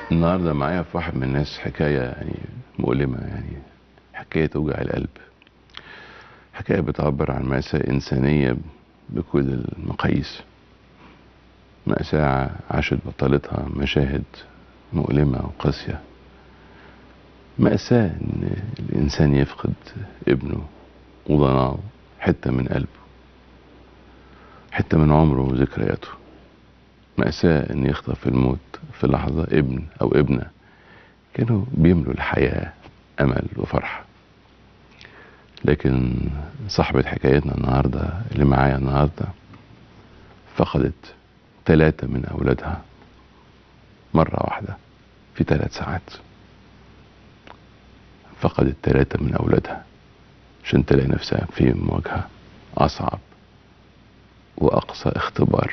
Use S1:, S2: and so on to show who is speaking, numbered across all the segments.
S1: النهارده معايا في واحد من الناس حكايه يعني مؤلمه يعني حكايه توجع القلب حكايه بتعبر عن مأساة إنسانية بكل المقاييس مأساة عاشت بطلتها مشاهد مؤلمة وقاسية مأساة إن الإنسان يفقد ابنه وضناه حتة من قلبه حتة من عمره وذكرياته مأساة إن يخطف الموت في لحظة ابن أو ابنة كانوا بيملوا الحياة أمل وفرحة لكن صاحبة حكايتنا النهاردة اللي معايا النهاردة فقدت ثلاثة من أولادها مرة واحدة في ثلاث ساعات فقدت ثلاثة من أولادها عشان تلاقي نفسها في مواجهة أصعب وأقصى اختبار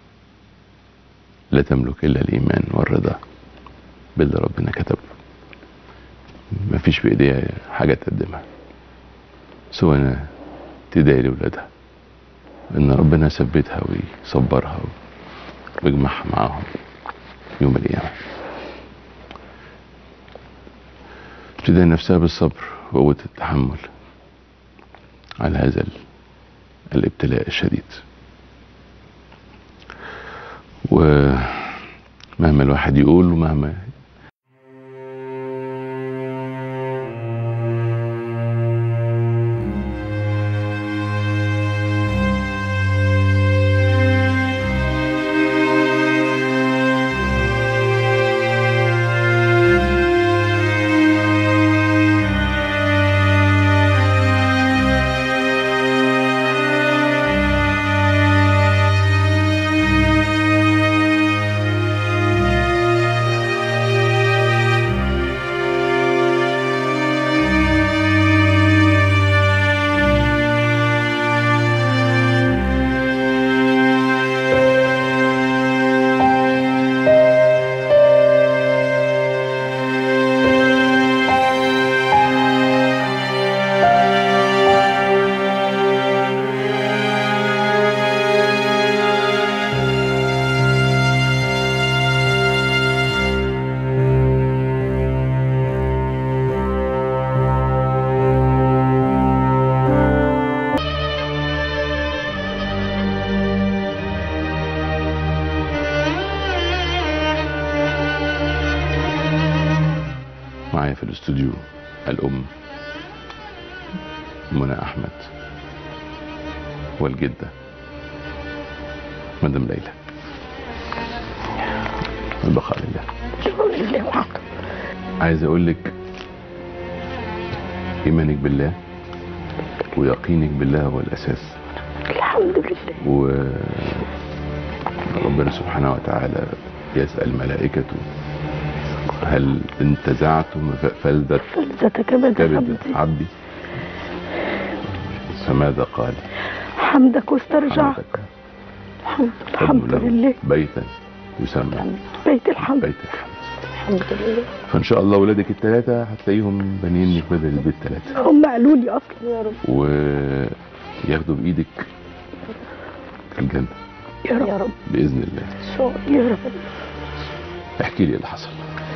S1: لا تملك إلا الإيمان والرضا باللي ربنا كتبه مفيش في إيديها حاجة تقدمها سوى إنها تدعي لولادها إن ربنا يثبتها ويصبرها ويجمعها معاهم يوم القيامة تدعي نفسها بالصبر وقوة التحمل على هذا ال- الابتلاء الشديد ومهما الواحد يقول ومهما معايا في الاستوديو الأم منى أحمد والجدة مدام ليلى البقاء لله
S2: شكرا لله وحده
S1: عايز أقول لك إيمانك بالله ويقينك بالله هو الأساس
S2: الحمد لله
S1: وربنا سبحانه وتعالى يسأل ملائكته هل انتزعتم فلذة
S2: فلذتك كبد
S1: كبد
S2: حمدي
S1: عبدي فماذا قال
S2: حمدك واسترجعك
S1: حمدك
S2: الحمد,
S1: تبنوا
S2: الحمد
S1: له
S2: لله
S1: بيتا يسمى
S2: بيت الحمد
S1: بيت الحمد
S2: الحمد لله
S1: فان شاء الله ولادك الثلاثه هتلاقيهم بانيين لك بدل البيت ثلاثه
S2: هم قالوا لي اصلا يا رب
S1: وياخدوا بايدك الجنه
S2: يا رب, يا رب.
S1: باذن الله
S2: إن شاء الله يا رب
S1: احكي لي اللي حصل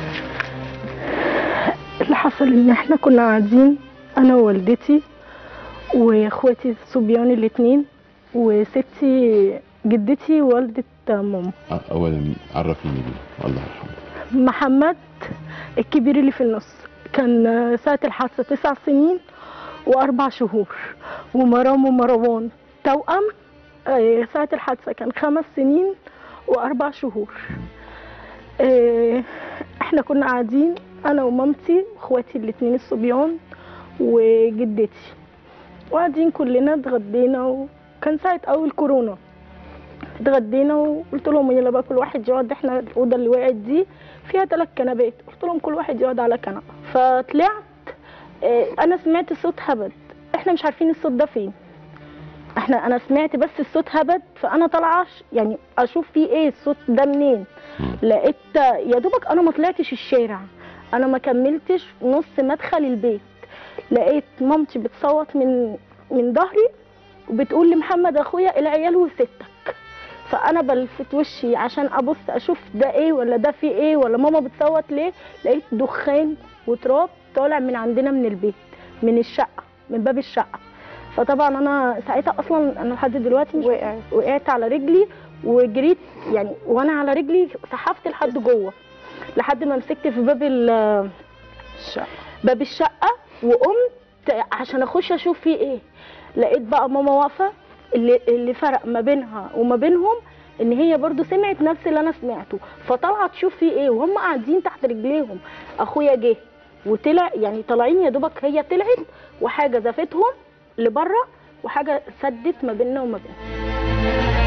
S2: اللي حصل ان احنا كنا قاعدين انا ووالدتي واخواتي الصبيان الاتنين وستي جدتي والدة ماما
S1: أه، اولا عرفيني بيه الله يرحمه
S2: محمد الكبير اللي في النص كان ساعة الحادثة تسع سنين وأربع شهور ومرام ومروان توأم آه، ساعة الحادثة كان خمس سنين وأربع شهور آه، احنا كنا قاعدين أنا ومامتي وإخواتي الاتنين الصبيان وجدتي وقاعدين كلنا اتغدينا وكان ساعة أول كورونا اتغدينا وقلت لهم يلا بقى كل واحد يقعد احنا الأوضة اللي وقعت دي فيها ثلاث كنبات قلت لهم كل واحد يقعد على كنبة فطلعت اه، انا سمعت صوت هبد احنا مش عارفين الصوت ده فين احنا انا سمعت بس الصوت هبد فانا طالعه ش- يعني اشوف فيه ايه الصوت ده منين
S1: مم.
S2: لقيت يا دوبك انا ما طلعتش الشارع انا ما كملتش نص مدخل البيت لقيت مامتي بتصوت من من ظهري وبتقول لمحمد اخويا العيال وستك فانا بلفت وشي عشان ابص اشوف ده ايه ولا ده في ايه ولا ماما بتصوت ليه لقيت دخان وتراب طالع من عندنا من البيت من الشقه من باب الشقه فطبعا انا ساعتها اصلا انا لحد دلوقتي مش
S3: وقعت
S2: وقعت على رجلي وجريت يعني وانا على رجلي سحفت لحد جوه لحد ما مسكت في باب ال-
S3: الشقه
S2: باب الشقه وقمت عشان اخش اشوف فيه ايه لقيت بقى ماما واقفه اللي اللي فرق ما بينها وما بينهم ان هي برضو سمعت نفس اللي انا سمعته فطلعت تشوف فيه ايه وهم قاعدين تحت رجليهم اخويا جه وطلع يعني طالعين يا دوبك هي طلعت وحاجه زفتهم لبره وحاجه سدت ما بيننا وما بينهم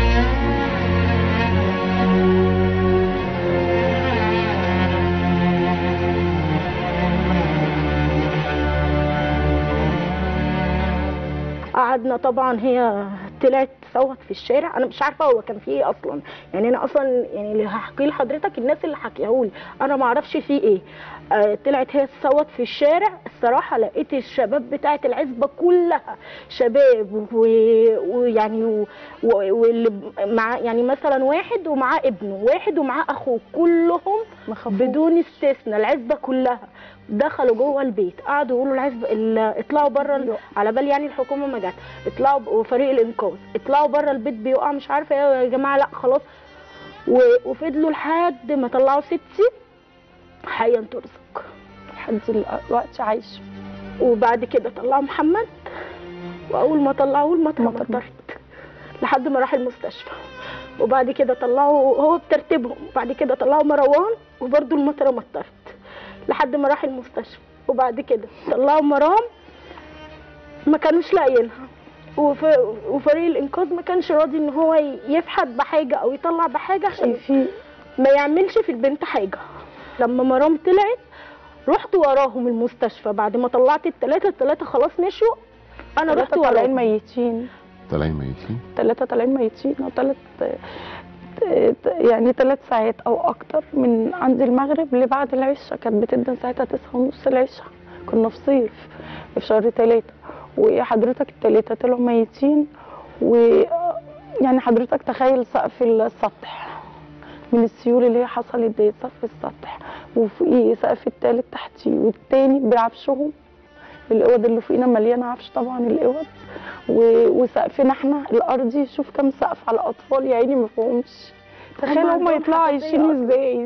S2: قعدنا طبعا هي طلعت تصوت في الشارع انا مش عارفه هو كان فيه ايه اصلا يعني انا اصلا يعني اللي هحكي لحضرتك الناس اللي حكيهولي انا ما اعرفش فيه ايه آه طلعت هي تصوت في الشارع الصراحه لقيت الشباب بتاعه العزبه كلها شباب و- ويعني و- و- واللي مع يعني مثلا واحد ومعاه ابنه واحد ومعاه اخوه كلهم
S3: مخافوش.
S2: بدون استثناء العزبه كلها دخلوا جوه البيت قعدوا يقولوا العزبه ال- اطلعوا بره ال- على بال يعني الحكومه ما جت اطلعوا ب- وفريق الانقاذ اطلعوا بره البيت بيقع مش عارفه ايه يا جماعه لا خلاص و- وفضلوا لحد ما طلعوا ستي حيا ترزق
S3: لحد دلوقتي عايشه
S2: وبعد كده طلعوا محمد واول ما طلعوه المطر
S3: مطر.
S2: مطرت لحد ما راح المستشفى وبعد كده طلعوا هو بترتيبهم وبعد كده طلعوا مروان وبرده المطره مطرت لحد ما راح المستشفى وبعد كده طلعوا مرام ما كانوش لاقيينها وف... وفريق الانقاذ ما كانش راضي ان هو ي- يفحت بحاجه او يطلع بحاجه عشان
S3: في
S2: ما يعملش في البنت حاجه لما مرام طلعت رحت وراهم المستشفى بعد ما طلعت الثلاثه الثلاثه خلاص مشوا انا رحت
S3: ثلاثه طالعين
S2: وراهم
S3: ميتين
S1: طالعين ميتين
S3: ثلاثه طالعين ميتين او ثلاث يعني ثلاث ساعات او اكتر من عند المغرب لبعد العشاء كانت بتبدا ساعتها تسعة ونص العشاء كنا في صيف في شهر ثلاثة وحضرتك الثلاثة طلعوا ميتين و يعني حضرتك تخيل سقف السطح من السيول اللي هي حصلت دي سقف السطح وفوقيه سقف التالت تحتيه والتاني بعفشهم الاوض اللي فوقينا مليانه عفش طبعا الاوض و- وسقفنا احنا الارضي شوف كم سقف على الاطفال يا عيني ما فيهمش تخيل
S2: هم
S3: هم
S2: عندهم
S3: يطلعوا
S2: حساسية
S3: عايشين
S2: أصلاً.
S3: ازاي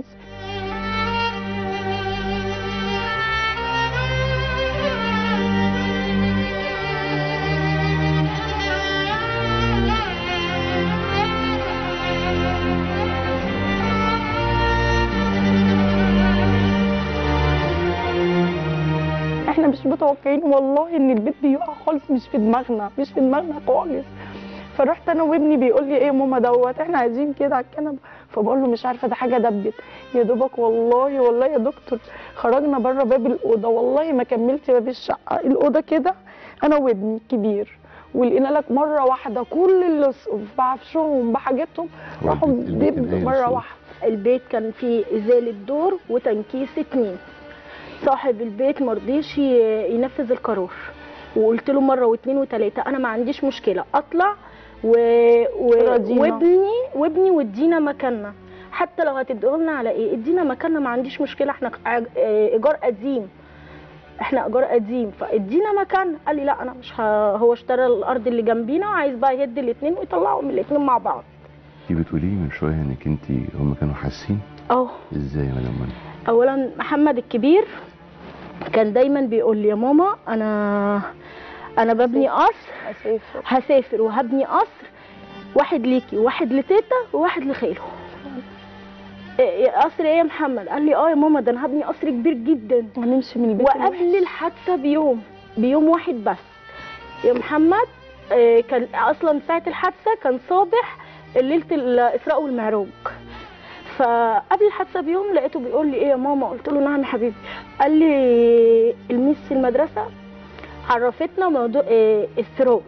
S3: احنا مش متوقعين والله ان البيت بيقع خالص مش في دماغنا مش في دماغنا خالص فرحت انا وابني بيقول لي ايه يا ماما دوت احنا قاعدين كده على الكنبه فبقول له مش عارفه ده حاجه دبت يا دوبك والله والله يا دكتور خرجنا بره باب الاوضه والله ما كملت باب الشقه الاوضه كده انا وابني الكبير ولقينا لك مره واحده كل اللي س- بعفشهم بحاجتهم
S1: هو
S3: راحوا
S1: البيت- البيت كان
S3: دب
S1: قايل
S3: مره
S1: الصوت.
S3: واحده
S2: البيت كان فيه ازاله دور وتنكيس اتنين صاحب البيت مرضيش ي- ينفذ القرار وقلت له مره واتنين وتلاته انا ما عنديش مشكله اطلع و... و...
S3: راضينا.
S2: وابني وابني وادينا مكاننا حتى لو هتديهولنا على ايه ادينا مكاننا ما عنديش مشكله احنا عج- اه، ايجار قديم احنا ايجار قديم فادينا مكاننا قال لي لا انا مش ه... هو اشترى الارض اللي جنبينا وعايز بقى يهد الاثنين ويطلعهم الاثنين مع بعض
S1: انت بتقولي لي من شويه انك انت هم كانوا حاسين
S2: اه
S1: ازاي يا مدام منى
S2: اولا محمد الكبير كان دايما بيقول لي يا ماما انا انا ببني قصر
S3: اسافر
S2: هسافر وهبني قصر واحد ليكي وواحد لتيتا وواحد لخاله إيه- إيه قصر ايه يا محمد قال لي اه يا ماما ده انا هبني قصر كبير جدا
S3: ونمشي من البيت
S2: وقبل الحادثه بيوم بيوم واحد بس يا محمد آه، كان اصلا ساعه الحادثه كان صابح ليله الاسراء والمعراج فقبل الحادثه بيوم لقيته بيقول لي ايه يا ماما قلت له نعم يا حبيبي قال لي الميس في المدرسه عرفتنا موضوع آه، السراد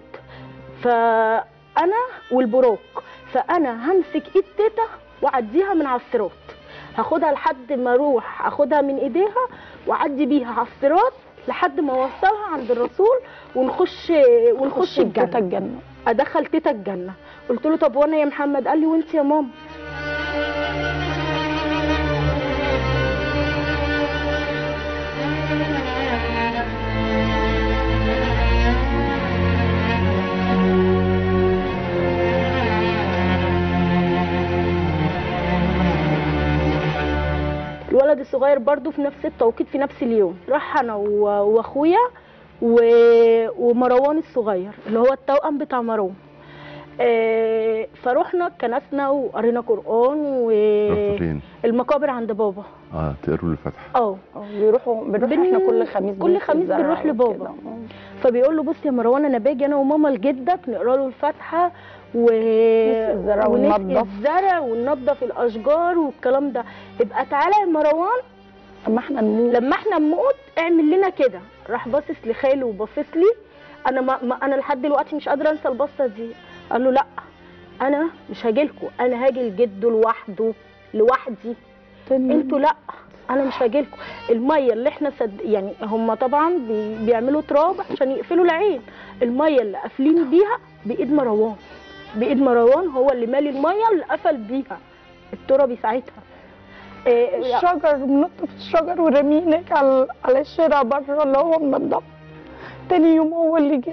S2: فانا والبروك فانا همسك ايد تيتا واعديها من على الصراط هاخدها لحد ما اروح اخدها من ايديها واعدي بيها على الصراط لحد ما اوصلها عند الرسول ونخش ونخش
S3: خش الجنة
S2: الجنه
S3: الجنة
S2: ادخل تيتا الجنه قلت له طب وانا يا محمد قال لي وانت يا ماما الولد الصغير برضو في نفس التوقيت في نفس اليوم راح انا و- واخويا و- ومروان الصغير اللي هو التوأم بتاع مروان آه، فروحنا كنسنا وقرينا قرآن
S1: رحتوا فين؟
S2: والمقابر عند بابا
S1: اه تقروا الفتحة
S2: اه
S3: اه بيروحوا بنروح
S2: بن-
S3: احنا كل خميس
S2: كل
S3: بنروح
S2: خميس
S3: الزرع
S2: بنروح لبابا.
S3: وكده. اه.
S2: فبيقول له بص يا مروان انا باجي انا وماما لجدك نقرا له الفاتحه و
S3: نسقي الزرع
S2: ونسقي
S3: وننضف.
S2: الزرع وننضف الاشجار والكلام ده يبقى تعالى يا مروان
S3: اما احنا نموت
S2: لما احنا نموت اعمل لنا كده راح باصص لخاله وباصص لي انا ما ما انا لحد دلوقتي مش قادره انسى البصه دي قال له لا انا مش هاجيلكوا انا هاجي لجده لوحده لوحدي
S3: تاني
S2: انتوا لا انا مش هاجيلكوا الميه اللي احنا سد يعني هم طبعا بي... بيعملوا تراب عشان يقفلوا العين الميه اللي قافلين بيها بايد مروان بايد مروان هو اللي مالي الميه اللي قفل بيها الترابي ساعتها إيه
S3: الشجر بنط في الشجر ورميه هناك على على الشارع بره اللي هو منضف تاني يوم هو اللي جه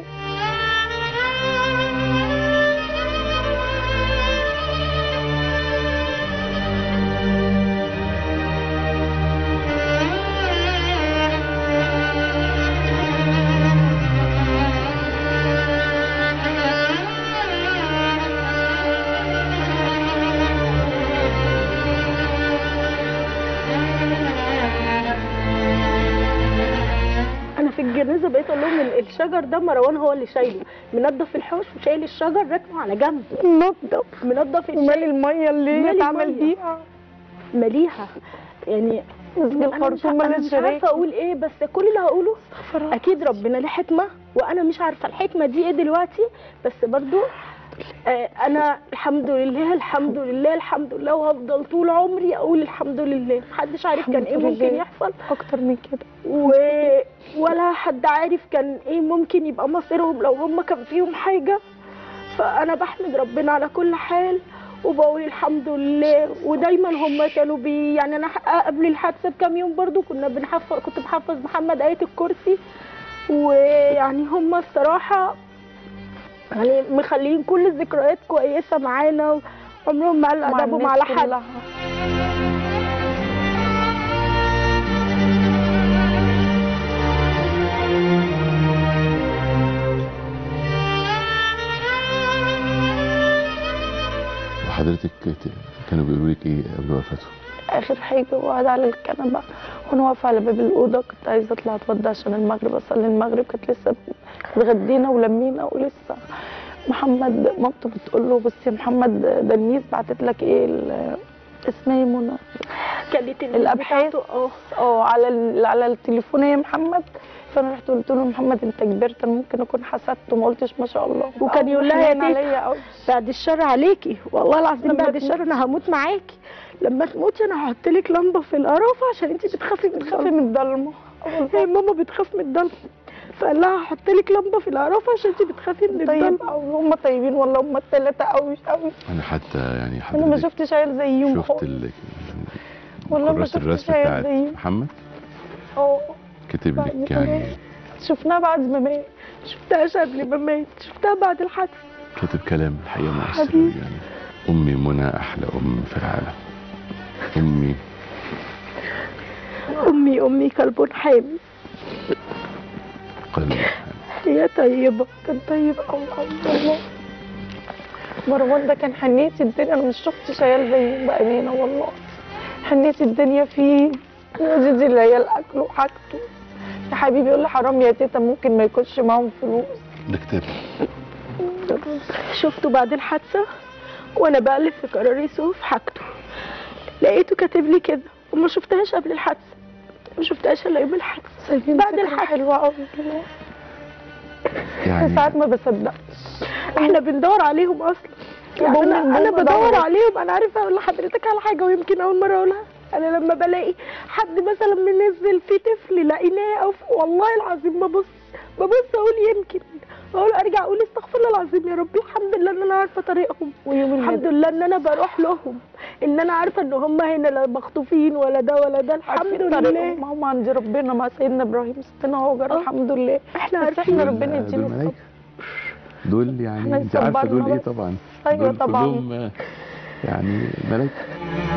S2: انا في الجنازه بقيت اقول لهم ال- الشجر ده مروان هو اللي شايله منضف الحوش وشايل الشجر راكنه على جنب
S3: نضف
S2: منضف
S3: ومالي
S2: الشجر
S3: الميه اللي
S2: مالي
S3: اتعمل
S2: المية.
S3: بيها
S2: ماليها يعني
S3: مسك
S2: انا مش,
S3: الخرطوم
S2: أنا
S3: مال
S2: مش عارفه
S3: الشريك
S2: اقول ايه بس كل اللي هقوله اكيد ربنا له حكمه وانا مش عارفه الحكمه دي ايه دلوقتي بس برضو آه انا الحمد لله الحمد لله الحمد لله وهفضل طول عمري اقول الحمد لله محدش عارف كان
S3: الحمد
S2: ايه ممكن
S3: لله.
S2: يحصل
S3: اكتر من كده
S2: و... ولا حد عارف كان ايه ممكن يبقى مصيرهم لو هم كان فيهم حاجه فانا بحمد ربنا على كل حال وبقول الحمد لله ودايما هم كانوا بي يعني انا ح- قبل الحادثه بكام يوم برضو كنا بنحفظ كنت بحفظ محمد ايه الكرسي ويعني هم الصراحه يعني مخلين كل الذكريات كويسه معانا وعمرهم ما قالوا
S3: مع
S2: ادبهم
S3: الناس
S2: على حد
S3: كلها.
S1: وحضرتك ت- كانوا بيقولوا لك ايه قبل وفاته؟
S3: اخر حاجه وقعد على الكنبه وانا واقفه على باب الاوضه كنت عايزه اطلع اتوضى عشان المغرب اصلي المغرب كانت لسه اتغدينا ولمينا ولسه محمد مامته بتقول له بص يا محمد ده الميس بعتت لك ايه ال- اسمها ايه منى
S2: كانت الميس
S3: الأبحاث؟
S2: بتاعته اه
S3: اه على ال- على التليفون يا محمد فانا رحت قلت له محمد انت كبرت انا ممكن اكون حسدت وما قلتش ما شاء الله
S2: وكان يقول لها يا
S3: حنين
S2: تيتا.
S3: عليا قوي
S2: بعد الشر عليكي والله العظيم
S3: لما
S2: بعد الشر انا هموت معاكي لما تموتي انا هحط لك لمبه في القرافه عشان انت بتخافي من
S3: بتخافي
S2: الضلمه
S3: من الضلمه
S2: هي ماما بتخاف من الضلمه فقال لها هحط لك لمبه في القرافه عشان انت بتخافي من
S3: طيب
S2: الضلمه
S3: قوي هم طيبين والله هم الثلاثه قوي قوي
S1: انا حتى يعني
S3: انا ما
S1: حضرتك
S3: شفتش عيال زيهم
S1: شفت
S3: خالص
S1: ال
S3: والله ما
S1: كراسة
S3: شفتش
S1: الرسم
S3: عيال
S1: بتاعت
S3: زيهم
S1: محمد
S3: اه
S1: كتب
S3: بعد
S1: لك
S3: ما
S1: يعني
S3: مات. شفناها بعد ما مات
S2: شفتهاش قبل ما مات شفتها بعد الحادثه
S1: كتب كلام الحقيقة مؤثر
S2: حبيبي.
S1: يعني أمي منى أحلى أم في العالم أمي
S2: امي امي كلب حامي
S1: قلب
S2: هي طيبه
S3: كان طيب قوي قوي والله مروان ده كان حنية الدنيا انا مش شفتش عيال زيهم بامانه والله حنية الدنيا فيه وزيدي العيال اكله وحاجته يا حبيبي يقول لي حرام يا تيتا ممكن ما يكونش معاهم فلوس
S1: ده كتاب
S2: شفته بعد الحادثه وانا بقلب في كراريسه في حاجته لقيته كاتب لي كده وما شفتهاش قبل الحادثه ما شفتهاش الا يوم الحادثه
S3: سايبين
S2: بعد
S3: فكرة
S2: الحادثه
S3: حلوه قوي والله
S1: يعني
S3: ساعات ما بصدقش
S2: احنا بندور عليهم اصلا يعني
S3: وهم-
S2: انا انا
S3: هم
S2: بدور
S3: دوروا.
S2: عليهم انا عارفه اقول لحضرتك على حاجه ويمكن اول مره اقولها انا لما بلاقي حد مثلا منزل فيه طفل لقيناه او في- والله العظيم ببص ببص اقول يمكن اقول ارجع اقول استغفر الله العظيم يا ربي الحمد لله ان انا عارفه طريقهم
S3: ويوم
S2: الحمد
S3: الميلاد
S2: لله ان انا بروح لهم ان انا عارفه ان هم هنا لا مخطوفين ولا ده ولا ده الحمد
S3: عارفين
S2: لله
S3: طريقهم ما هم عند ربنا مع سيدنا ابراهيم ستنا هاجر
S2: آه.
S3: الحمد لله
S2: احنا
S3: بس
S2: عارفين
S3: احنا ربنا
S1: دول
S3: يدينا الصبر
S1: ملايكة دول يعني
S3: احنا
S1: انت عارفه
S3: يصبرنا
S1: دول ايه
S3: بس.
S1: طبعا
S3: أيوة
S1: دول
S3: طبعاً.
S1: كلهم آه، يعني ملايكة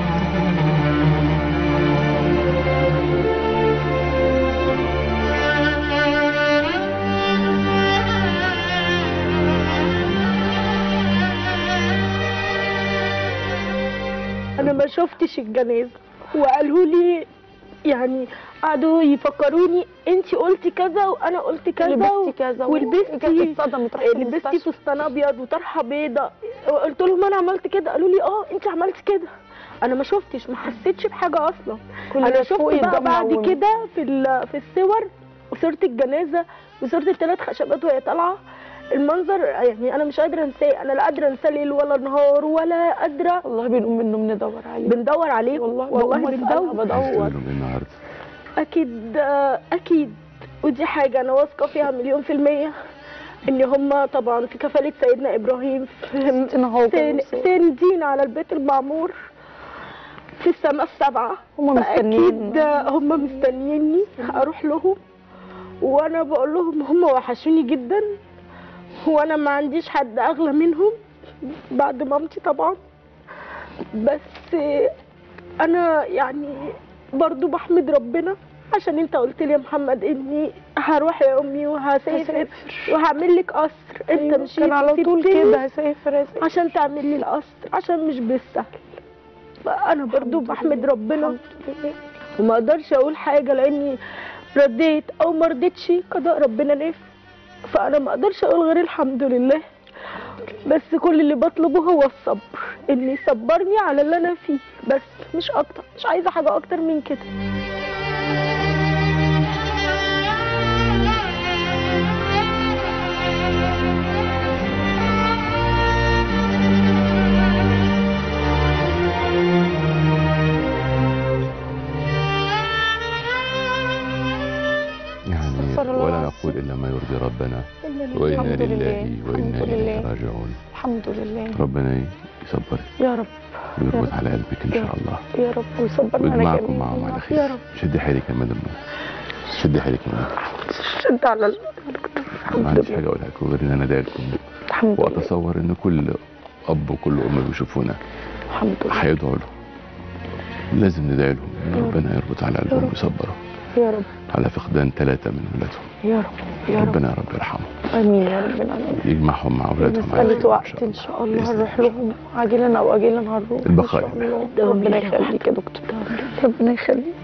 S2: انا ما شفتش الجنازه وقالوا لي يعني قعدوا يفكروني انت قلتي كذا وانا قلت كذا
S3: لبستي كذا
S2: ولبستي
S3: اتصدمت رحت
S2: لبستي
S3: المستشفى
S2: فستان ابيض وطرحه بيضه قلت لهم انا عملت كده قالوا لي اه انت عملتي كده انا ما شفتش ما حسيتش بحاجه اصلا
S3: كل
S2: انا
S3: ده
S2: شفت
S3: فوقي
S2: بقى
S3: الدم
S2: بعد
S3: نومي.
S2: كده في ال- في الصور وصوره الجنازه وصوره الثلاث خشبات وهي طالعه المنظر يعني انا مش قادره انساه انا لا قادره انساه ليل ولا نهار ولا قادره
S3: والله بنقوم من النوم ندور عليه
S2: بندور عليه
S3: والله
S2: والله
S3: بقوم أسألها
S2: بندور
S3: بدور
S1: هيستقبلوا من النهارده
S2: اكيد آه، اكيد ودي حاجه انا واثقه فيها مليون في الميه ان هم طبعا في كفاله سيدنا ابراهيم في
S3: ستنا هاجر
S2: سن-
S3: وصور.
S2: سندين على البيت المعمور في السماء السبعه
S3: هم مستنيين
S2: اكيد هم مستنيني اروح لهم وانا بقول لهم هم وحشوني جدا وانا ما عنديش حد اغلى منهم بعد مامتي طبعا بس انا يعني برضو بحمد ربنا عشان انت قلت لي يا محمد اني هروح يا امي وهسافر وهعمل لك قصر انت
S3: أيوة،
S2: مشيت
S3: كان على طول
S2: وسبتني
S3: كده هسافر هسافر
S2: عشان تعمل لي القصر عشان مش بالسهل فانا برضو
S3: الحمد
S2: بحمد
S3: لله.
S2: ربنا
S3: الحمد لله.
S2: وما اقدرش اقول حاجه لاني رديت او ما رضيتش قضاء ربنا نافذ فانا ما اقدرش اقول غير الحمد لله بس كل اللي بطلبه هو الصبر اني يصبرني على اللي انا فيه بس مش اكتر مش عايزه حاجه اكتر من كده
S1: يعني
S3: استغفر الله
S1: ولا
S3: العظيم.
S1: نقول الا ما يرضي ربنا
S2: إن
S1: وانا
S3: الحمد
S1: لله
S3: لله.
S1: وانا
S3: الحمد
S1: اليه
S3: لله.
S1: راجعون
S3: الحمد لله
S1: ربنا يصبرك
S3: يا رب
S1: ويربط على قلبك ان
S3: يا
S1: شاء الله
S3: يا رب ويصبرنا على
S1: ويجمعكم
S3: جميع
S1: معهم على
S3: الناس.
S1: خير
S3: يا رب
S1: شدي حيلك يا مدام شدي حيلك يا مدام
S3: شد على ال-
S1: ما
S3: الحمد
S1: عنديش
S3: لله
S1: حاجه اقولها لكم غير ان انا ادعي لكم
S3: الحمد لله
S1: واتصور ان كل اب وكل ام بيشوفونا
S3: الحمد لله
S1: هيدعوا لهم لازم ندعي لهم ان
S3: يا رب.
S1: ربنا يربط على قلبهم
S3: رب.
S1: ويصبروا
S3: يا رب
S1: على فقدان ثلاثه من ولادهم
S3: يا رب يا رب
S1: ربنا يا رب يرحمهم
S3: امين يا رب العالمين
S1: يجمعهم مع اولادهم على خير
S3: مسألة وقت
S1: شاء
S3: إن شاء الله
S1: بإذن
S3: هنروح لهم عاجلا أو آجلا هنروح إن
S1: البقاء
S3: شاء
S1: لله.
S3: الله ربنا يخليك يا دكتور ربنا يخليك